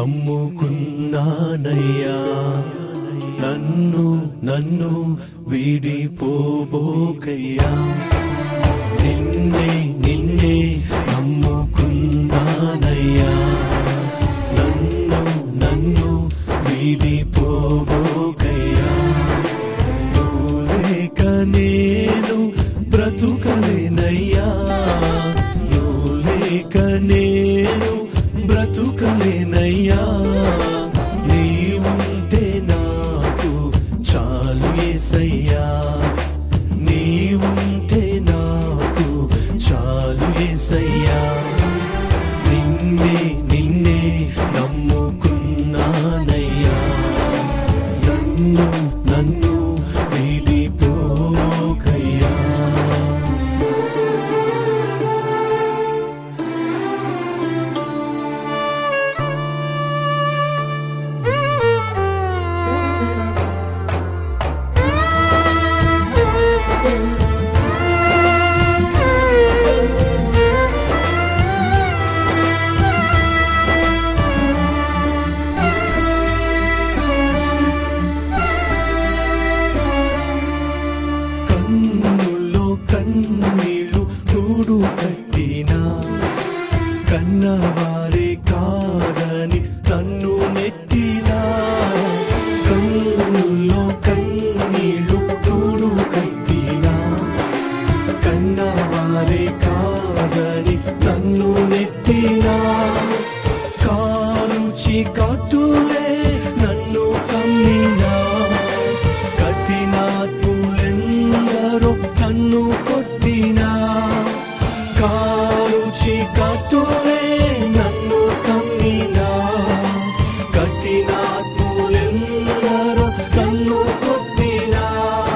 నమ్ముకున్నానయ్యా నన్ను నన్ను వీడిపోబోకయ్యా నిన్నే నిన్నే నమ్ముకున్నానయ్యా నన్ను నన్ను వీడిపోబోకయ్యా నువ్వు లేక నేను బ్రతుకలేనయ్యా నువ్వు లేక నేను బ్రతుకలేనయ్యా నీవుంటే నాకు చాలు ఏసయ్యా నీవుంటే నాకు చాలు ఏసయ్యా నిన్నే నిన్నే నమ్ముకున్నానయ్యా నన్ను నన్ను వీడిపోకయ్యా కన్నుల్లో కన్నీళ్ళు కూడు కట్టినా కన్నవారే కాదని నన్ను నెట్టినా కన్నుల్లో కన్నీళ్ళు కూడు కట్టినా కన్నవారే కాదని నన్ను నెట్టినా కారుచి కట్టులే నన్ను కమ్మినా కఠినాత్ములెందరో నన్ను కొట్టినా కారుచి కట్టులే నన్ను కమ్మినా కఠినాత్ములెందరో నన్ను కొట్టినా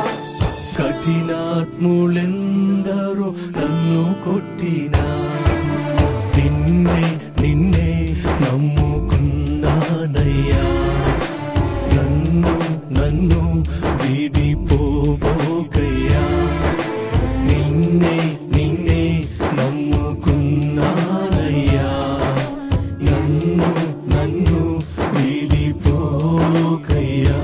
కఠినాత్ములెందరో నన్ను కొట్టినా నిన్నే నిన్నే నమ్ముకున్నానయ్యా నన్ను నన్ను వీడిపోబోకయ్యా నిన్నే నిన్నే నమ్ముకున్నానయ్యా నన్ను నన్ను వీడిపోకయ్యా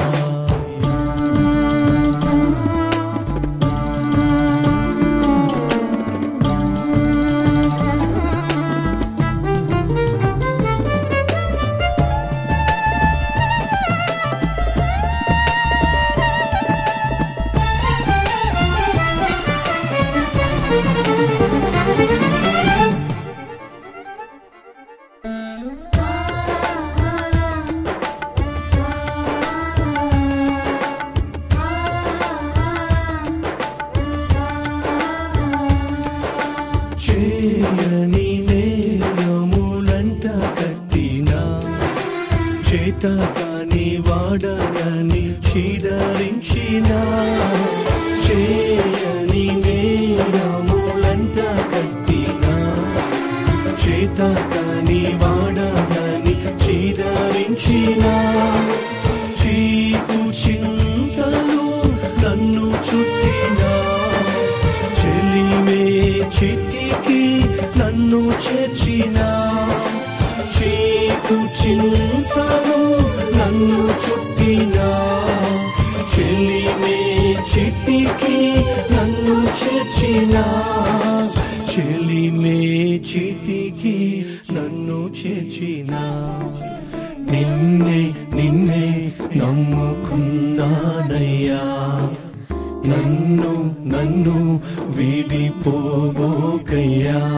చేయని నేరములంట కట్టినా చేత కాని వాడనని చీదరించిన చేయని నేరములంట కట్టినా చేత కాని వాడనని చీదరించిన చీకు చింతలు నన్ను చుట్టినా చెలిమే చితికి నన్ను చేర్చిన చీకు చింతలు నన్ను చుట్టిన చెలిమే చితికి నన్ను చేర్చిన చెలిమే చితికి నన్ను చేర్చిన నిన్నే నిన్నే నమ్ముకున్నానయ్యా నన్ను నన్ను వీడిపోబోకయ్యా